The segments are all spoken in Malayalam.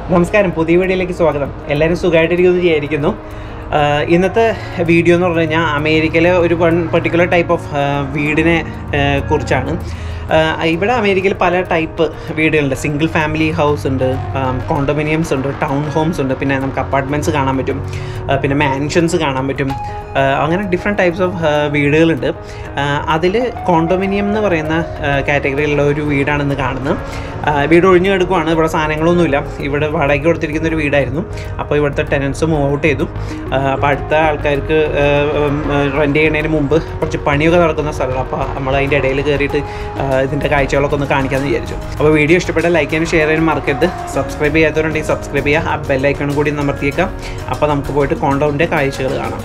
നമസ്കാരം പുതിയ വീഡിയോയിലേക്ക് സ്വാഗതം എല്ലാവരും സുഖമായിട്ടിരിക്കുന്നു വിചാരിക്കുന്നു ആഹ് ഇന്നത്തെ വീഡിയോ എന്ന് പറഞ്ഞു കഴിഞ്ഞാൽ അമേരിക്കയിലെ ഒരു വൺ പെർട്ടിക്കുലർ ടൈപ്പ് ഓഫ് വീടിനെ ആഹ് കുറിച്ചാണ് ആഹ് ഇവിടെ അമേരിക്കയിൽ പല ടൈപ്പ് വീടുകളുണ്ട് സിംഗിൾ ഫാമിലി ഹൗസ് ഉണ്ട് കോണ്ടോമിനിയംസ് ഉണ്ട് ടൗൺ ഹോംസ് ഉണ്ട് പിന്നെ നമുക്ക് അപ്പാർട്ട്മെൻറ്റ്സ് കാണാൻ പറ്റും ആഹ് പിന്നെ മാൻഷൻസ് കാണാൻ പറ്റും ആഹ് അങ്ങനെ ഡിഫറെൻറ്റ് ടൈപ്സ് ഓഫ് വീടുകളുണ്ട് അതിൽ കോണ്ടോമിനിയം എന്ന് പറയുന്ന കാറ്റഗറിയിലുള്ള ഒരു വീടാണ് ഇന്ന് കാണുന്നത് ആഹ് വീട് ഒഴിഞ്ഞു കിടക്കുവാണ് ഇവിടെ സാധനങ്ങളൊന്നുമില്ല ഇവിടെ വാടകയ്ക്ക് കൊടുത്തിരിക്കുന്ന ഒരു വീടായിരുന്നു അപ്പോൾ ഇവിടുത്തെ ടെനൻസ് മൂവ് ഔട്ട് ചെയ്തു ആഹ് അപ്പോൾ അടുത്ത ആൾക്കാർക്ക് റെൻ്റ് ചെയ്യുന്നതിന് മുമ്പ് കുറച്ച് പണിയൊക്കെ നടക്കുന്ന സ്ഥലമാണ് അപ്പോൾ നമ്മൾ അതിൻ്റെ ഇടയിൽ കയറിയിട്ട് ആഹ് ഇതിൻ്റെ കാഴ്ചകളൊക്കെ ഒന്ന് കാണിക്കാമെന്ന് വിചാരിച്ചു അപ്പോൾ വീഡിയോ ഇഷ്ടപ്പെട്ട ലൈക്ക് ചെയ്യാനും ഷെയർ ചെയ്യാനും മറക്കരുത് സബ്സ്ക്രൈബ് ചെയ്യാത്തവരുണ്ടെങ്കിൽ സബ്സ്ക്രൈബ് ചെയ്യുക ആ ബെല്ലൈക്കണും കൂടി നമർത്തിയേക്കാം അപ്പോൾ നമുക്ക് പോയിട്ട് കോണ്ടൗണിൻ്റെ കാഴ്ചകൾ കാണാം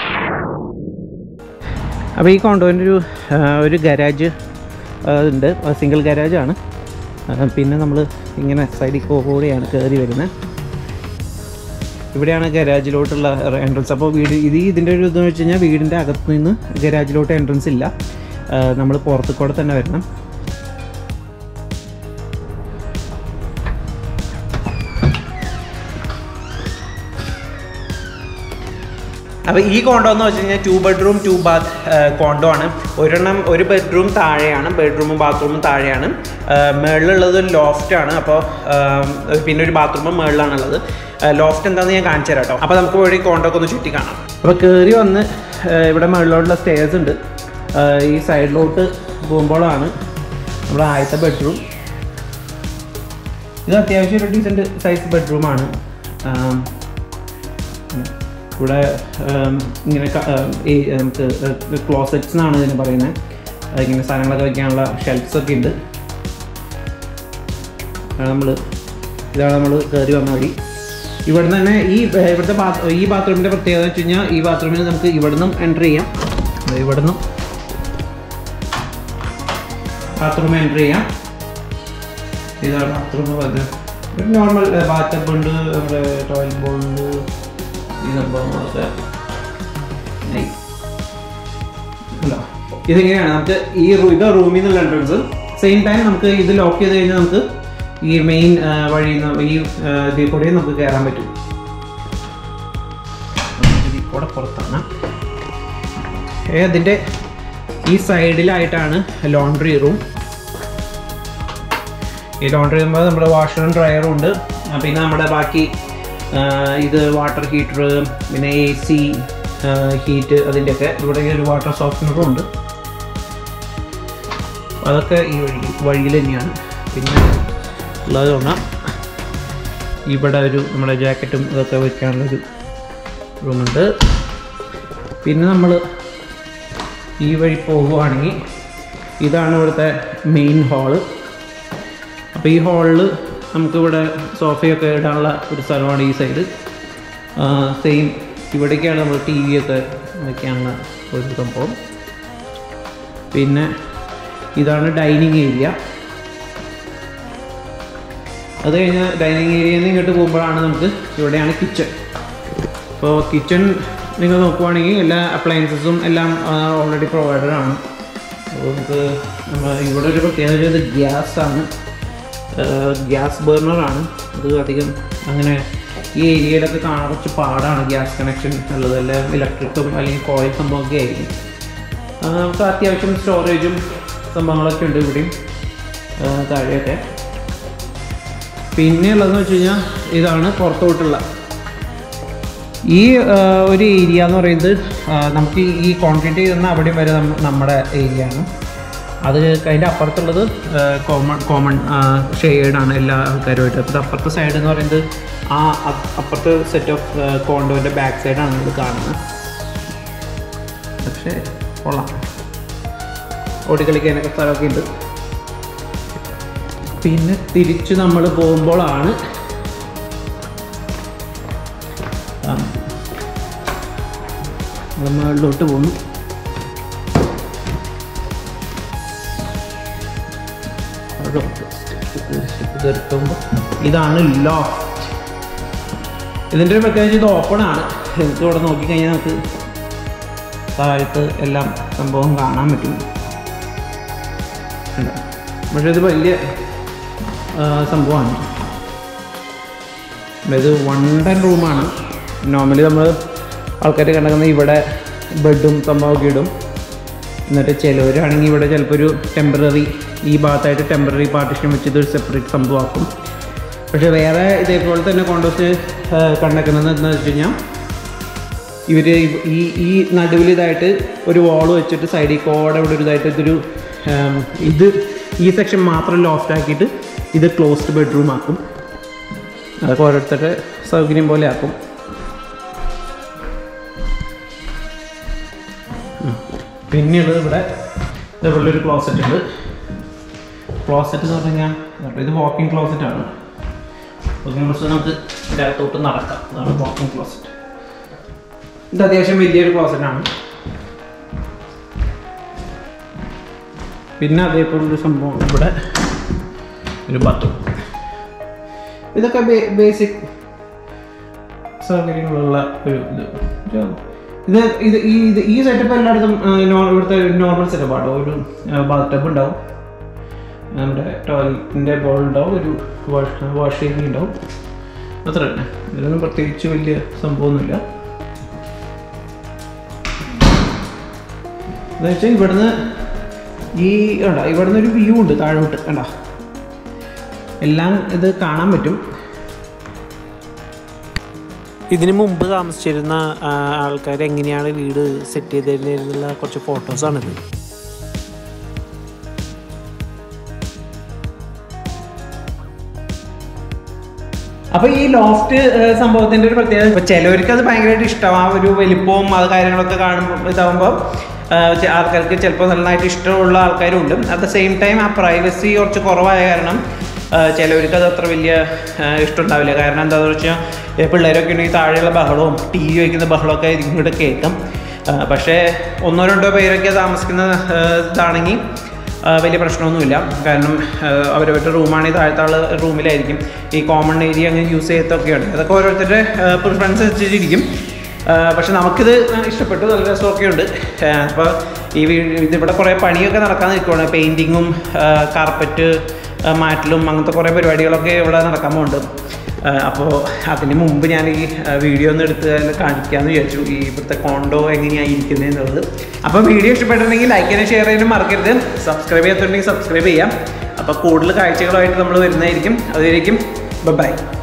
അപ്പോൾ ഈ കോണ്ടോൻ്റെ ഒരു ആ, ഒരു ഗരാജ് ഉണ്ട് സിംഗിൾ ഗരാജാണ് പിന്നെ നമ്മൾ ഇങ്ങനെ സൈഡിൽ കൂടെയാണ് കയറി വരുന്നത് ഇവിടെയാണ് ഗരാജിലോട്ടുള്ള എൻട്രൻസ് അപ്പോൾ വീട് ഇത് ഇതിൻ്റെ ഒരു ഇതെന്ന് വെച്ച് കഴിഞ്ഞാൽ വീടിൻ്റെ അകത്ത് നിന്ന് ഗരാജിലോട്ട് എൻട്രൻസ് ഇല്ല നമ്മൾ പുറത്തു കൂടെ തന്നെ വരണം അപ്പോൾ ഈ കോണ്ടോ എന്ന് വെച്ച് കഴിഞ്ഞാൽ two bedroom two bath condo ആണ് ഒരെണ്ണം ഒരു ബെഡ്റൂം താഴെയാണ് ബെഡ്റൂമും ബാത്റൂമും താഴെയാണ് മുകളിലുള്ളത് ഒരു ലോഫ്റ്റ് ആണ് അപ്പോൾ പിന്നെ ഒരു ബാത്റൂമും മുകളിലാണുള്ളത് ലോഫ്റ്റ് എന്താണെന്ന് ഞാൻ കാണിച്ചു തരാം കേട്ടോ അപ്പോൾ നമുക്ക് പോയി കോണ്ടോ ഒക്കെ ഒന്ന് ചുറ്റി കാണാം അപ്പോൾ കയറി വന്ന് ആ, ഇവിടെ മുകളിലോട്ടുള്ള സ്റ്റേഴ്സ് ഉണ്ട് ആ, ഈ സൈഡിലോട്ട് പോകുമ്പോഴാണ് നമ്മുടെ ആദ്യത്തെ ബെഡ്റൂം ഇത് അത്യാവശ്യം ഒരു ഡീസൻറ്റ് സൈസ് ബെഡ്റൂമാണ് ഇവിടെ ഉം, ഇങ്ങനെ ക- ഉം, ഈ നമുക്ക് ക്ലോസറ്റ്സ് എന്നാണ് ഇതിന് പറയുന്നത് ഇങ്ങനെ സാധനങ്ങളൊക്കെ വെക്കാനുള്ള ഷെൽഫ്സ് ഒക്കെ ഉണ്ട് നമ്മൾ ഇതാണ് നമ്മൾ കയറി വന്ന വഴി ഇവിടെ തന്നെ ഈ ഏർ, ഇവിടുത്തെ ബാത്ത് ഈ ബാത്റൂമിൻ്റെ പ്രത്യേകത വെച്ച് കഴിഞ്ഞാൽ ഈ ബാത്റൂമിൽ നമുക്ക് ഇവിടെ നിന്നും എൻ്റർ ചെയ്യാം ഇവിടെ നിന്നും ബാത്റൂം എൻ്റർ ചെയ്യാം ഇതാണ് ബാത്റൂം അത് ഒരു നോർമൽ ബാത്തപ്പ് ഉണ്ട് നമ്മുടെ ടോയ്ലറ്റ് ബോൾ ഉണ്ട് ഈ സംഭവങ്ങളൊക്കെ Nice. ഉണ്ടോ? ഇതിങ്ങനെയാണ് നമുക്ക് ഈ റൂ- ഇത് റൂമിൽ നിന്നുള്ള എൻട്രൻസ് സെയിം ടൈം നമുക്ക് ഇത് ലോക്ക് ചെയ്ത് കഴിഞ്ഞാൽ നമുക്ക് ഈ മെയിൻ വഴി ഈ ആ, ഇതിൽ കൂടെ നമുക്ക് കയറാൻ പറ്റും ഇതിൽ കൂടെ പുറത്താണ് ഏ, അതിൻ്റെ ഈ സൈഡിലായിട്ടാണ് ലോണ്ട്രി റൂം ഈ ലോണ്ട്രി ചെയ്യുമ്പോൾ നമ്മുടെ വാഷറും ഡ്രയറും ഉണ്ട് ആ, പിന്നെ നമ്മുടെ ബാക്കി ആ, ഇത് വാട്ടർ ഹീറ്റർ പിന്നെ എ സി ഹീറ്റ് അതിൻ്റെയൊക്കെ ഇവിടെ ഒരു വാട്ടർ സോഫ്റ്റ്നറും ഉണ്ട് അതൊക്കെ ഈ വഴി വഴിയിൽ തന്നെയാണ് പിന്നെ ഉള്ളത് പറഞ്ഞാൽ ഇവിടെ ഒരു നമ്മുടെ ജാക്കറ്റും ഇതൊക്കെ വെക്കാനുള്ളൊരു റൂമുണ്ട് പിന്നെ നമ്മൾ ഈ വഴി പോകുവാണെങ്കിൽ ഇതാണ് ഇവിടുത്തെ മെയിൻ ഹാള് അപ്പോൾ ഈ ഹാളിൽ നമുക്കിവിടെ സോഫയൊക്കെ ഇടാനുള്ള ഒരു സ്ഥലമാണ് ഈ സൈഡ് സെയിം ഇവിടേക്കാണ് നമ്മൾ ടി വി ഒക്കെ വയ്ക്കാനുള്ള ഒരു സംഭവം പിന്നെ ഇതാണ് ഡൈനിങ് ഏരിയ അത് കഴിഞ്ഞ് ഡൈനിങ് ഏരിയയിൽ നിന്ന് ഇങ്ങോട്ട് പോകുമ്പോഴാണ് നമുക്ക് ഇവിടെയാണ് കിച്ചൺ അപ്പോൾ കിച്ചൺ നിങ്ങൾ നോക്കുവാണെങ്കിൽ എല്ലാ അപ്ലയൻസസും എല്ലാം ഓൾറെഡി പ്രൊവൈഡഡ് ആണ് അപ്പോൾ നമുക്ക് നമ്മൾ ഇവിടെ ഒരു പ്രത്യേകത ഇത് ഗ്യാസ് ആണ് ഗ്യാസ് ബേർണറാണ് അത് അധികം അങ്ങനെ ഈ ഏരിയയിലൊക്കെ കാണാൻ കുറച്ച് പാടാണ് ഗ്യാസ് കണക്ഷൻ ഉള്ളത് എല്ലാം ഇലക്ട്രിക്കും അല്ലെങ്കിൽ കോയിൽ സംഭവമൊക്കെ ആയിരിക്കും ആ, നമുക്ക് അത്യാവശ്യം സ്റ്റോറേജും സംഭവങ്ങളൊക്കെ ഉണ്ട് ഇവിടെയും ആ, താഴെയൊക്കെ പിന്നെ ഉള്ളതെന്ന് വെച്ച് കഴിഞ്ഞാൽ ഇതാണ് പുറത്തോട്ടുള്ള ഈ ആ, ഒരു ഏരിയ എന്ന് പറയുന്നത് ആ, നമുക്ക് ഈ കോൺക്രീറ്റ് ചെയ്യുന്ന അവിടെയും വരെ നമ്മ- നമ്മുടെ ഏരിയ ആണ് അത് അതിൻ്റെ അപ്പുറത്തുള്ളത് കോമൺ കോമൺ ഷെയ്ഡാണ് എല്ലാ ആൾക്കാരുമായിട്ട് അപ്പോൾ അപ്പുറത്തെ സൈഡ് എന്ന് പറയുന്നത് ആ അ- അപ്പുറത്തെ സെറ്റ് ഓഫ് കോണ്ടോൻ്റെ ബാക്ക് സൈഡാണ് നമ്മൾ കാണുന്നത് പക്ഷേ കൊള്ളാം ഓടിക്കളിക്കാനൊക്കെ സ്ഥലമൊക്കെ ഉണ്ട് പിന്നെ തിരിച്ച് നമ്മൾ പോകുമ്പോഴാണ് ആ, നമ്മൾ മുകളിലോട്ട് പോകുന്നു ഇതാണ് ലോഫ്റ്റ് ഇതിൻ്റെ ഒരു പ്രത്യേകിച്ച് ഇത് ഓപ്പൺ ആണ് നമുക്ക് ഇവിടെ നോക്കിക്കഴിഞ്ഞാൽ നമുക്ക് താഴത്ത് എല്ലാം സംഭവം കാണാൻ പറ്റും ഉണ്ട്. പക്ഷേ ഇത് വലിയ ആ, സംഭവമാണ് ഇത് വണ്ടൻ റൂമാണ് നോർമലി നമ്മൾ ആൾക്കാർ കിടക്കുന്ന ഇവിടെ ബെഡും സംഭവമൊക്കെ ഇടും എന്നിട്ട് ചിലവരാണെങ്കിൽ ഇവിടെ ചിലപ്പോൾ ഒരു ടെമ്പററി ഈ ഭാഗത്തായിട്ട് ടെമ്പററി പാർട്ടിഷൻ വെച്ചിട്ട് ഒരു സെപ്പറേറ്റ് സംഭവമാക്കും പക്ഷേ വേറെ ഇതേപോലെ തന്നെ കോണ്ടോസ് കണ്ടേക്കുന്നത് എന്താണെന്ന് വെച്ച് കഴിഞ്ഞാൽ ഇവർ ഈ ഈ നടുവിൽ ഇതായിട്ട് ഒരു വാൾ വെച്ചിട്ട് സൈഡിൽ കോടെ ഇവിടെ ഒരു ഇതായിട്ട് ഇതൊരു ഉം, ഇത് ഈ സെക്ഷൻ മാത്രം ലോഫ്റ്റ് ആക്കിയിട്ട് ഇത് ക്ലോസ്ഡ് ബെഡ്റൂം ആക്കും അതൊക്കെ ഓരോരുത്തരുടെ സൗകര്യം പോലെ ആക്കും ഉം. പിന്നെയുള്ളത് ഇവിടെ ഇതേപോലെ ഒരു ക്ലോസറ്റ് ഉണ്ട് ക്ലോസറ്റ് എന്ന് പറഞ്ഞു കഴിഞ്ഞാൽ കേട്ടോ, ഇത് വാക്കിംഗ് ക്ലോസറ്റ് ആണ് വാക്കിംഗ് ക്ലോസറ്റ് നമുക്ക് ഇതിനകത്തോട്ട് നടക്കാം അതാണ് വാക്കിംഗ് ക്ലോസറ്റ് ഇത് അത്യാവശ്യം വലിയൊരു ക്ലോസറ്റ് ആണ് പിന്നെ അതേപോലെ ഒരു സംഭവം ഇവിടെ ഒരു ബാത്റൂം ഇതൊക്കെ ബേസിക് സൗകര്യങ്ങളുള്ള ഒരു ഇത് ഇത് ഇത് ഈ ഇത് ഈ സെറ്റപ്പ് എല്ലായിടത്തും ആ, നോ- ഇവിടുത്തെ നോർമൽ സെറ്റപ്പ് ആട്ടോ ഒരു ബാത്ത് ടബ് ഉണ്ടാവും നമ്മുടെ ടോയ്ലറ്റിൻ്റെ ബോൾ ഉണ്ടാവും ഒരു വാഷ് വാഷ് ഏരിയ ഉണ്ടാവും അത്ര തന്നെ ഇതിലൊന്നും പ്രത്യേകിച്ച് വലിയ സംഭവമൊന്നുമില്ല എന്ന് വെച്ചാൽ ഇവിടുന്ന് ഈ കണ്ട ഇവിടുന്ന് ഒരു വ്യൂ ഉണ്ട് താഴോട്ട് കണ്ട എല്ലാം ഇത് കാണാൻ പറ്റും ഇതിനു മുമ്പ് താമസിച്ചിരുന്ന ആൾക്കാർ എങ്ങനെയാണ് വീട് സെറ്റ് ചെയ്തതിനുള്ള കുറച്ച് ഫോട്ടോസാണിത് അപ്പൊ ഈ ലോഫ്റ്റ് സംഭവത്തിന്റെ ഒരു പ്രത്യേകത ഇപ്പൊ ചിലവർക്ക് അത് ഭയങ്കരമായിട്ട് ഇഷ്ടമാണ് ആ ഒരു വലിപ്പവും അത് കാര്യങ്ങളൊക്കെ കാണുമ്പോൾ ഇതാകുമ്പോൾ ആൾക്കാർക്ക് ചിലപ്പോൾ നന്നായിട്ട് ഇഷ്ടമുള്ള ആൾക്കാരും ഉണ്ട് അറ്റ് ദ സെയിം ടൈം ആ പ്രൈവസി കുറച്ച് കുറവായ കാരണം ആ, ചിലവർക്ക് അത് അത്ര വലിയ ആ, ഇഷ്ടമുണ്ടാവില്ല കാരണം എന്താണെന്ന് വെച്ചാൽ പിള്ളേരൊക്കെ ഉണ്ടെങ്കിൽ താഴെയുള്ള ബഹളവും ടി വി വയ്ക്കുന്ന ബഹളമൊക്കെ ആയിരിക്കും ഇവിടെ കേൾക്കാം ആ, പക്ഷേ ഒന്നോ രണ്ടോ പേരൊക്കെ താമസിക്കുന്ന ആ, ഇതാണെങ്കിൽ ആ, വലിയ പ്രശ്നമൊന്നുമില്ല കാരണം ആ, അവരവരുടെ റൂമാണെങ്കിൽ താഴത്തെ ആൾ റൂമിലായിരിക്കും ഈ കോമൺ ഏരിയ അങ്ങനെ യൂസ് ചെയ്യത്തൊക്കെയാണ് അതൊക്കെ ഓരോരുത്തരുടെ പ്രിഫറൻസ് അനുസരിച്ചിരിക്കും ആ, പക്ഷെ നമുക്കിത് ഇഷ്ടപ്പെട്ടു നല്ല രസമൊക്കെ ഉണ്ട് അപ്പോൾ ഈ വീ ഇതിവിടെ കുറേ പണിയൊക്കെ നടക്കാൻ നിൽക്കുവാണ് പെയിൻറ്റിങ്ങും കാർപ്പറ്റ് മാറ്റലും അങ്ങനത്തെ കുറേ പരിപാടികളൊക്കെ ഇവിടെ നടക്കാൻ പോകുന്നുണ്ട് അപ്പോൾ അതിന് മുമ്പ് ഞാൻ ഈ വീഡിയോ ഒന്ന് എടുത്ത് അതിൽ കാണിക്കാമെന്ന് വിചാരിച്ചു ഈ ഇവിടുത്തെ കോണ്ടോ എങ്ങനെയായിരിക്കുന്നത് എന്നുള്ളത് അപ്പോൾ വീഡിയോ ഇഷ്ടപ്പെട്ടിട്ടുണ്ടെങ്കിൽ ലൈക്ക് ചെയ്യാനും ഷെയർ ചെയ്യാനും മറക്കരുത് സബ്സ്ക്രൈബ് ചെയ്യാത്തുണ്ടെങ്കിൽ സബ്സ്ക്രൈബ് ചെയ്യാം അപ്പോൾ കൂടുതൽ കാഴ്ചകളുമായിട്ട് നമ്മൾ വരുന്നതായിരിക്കും അതുവരേക്കും ബൈ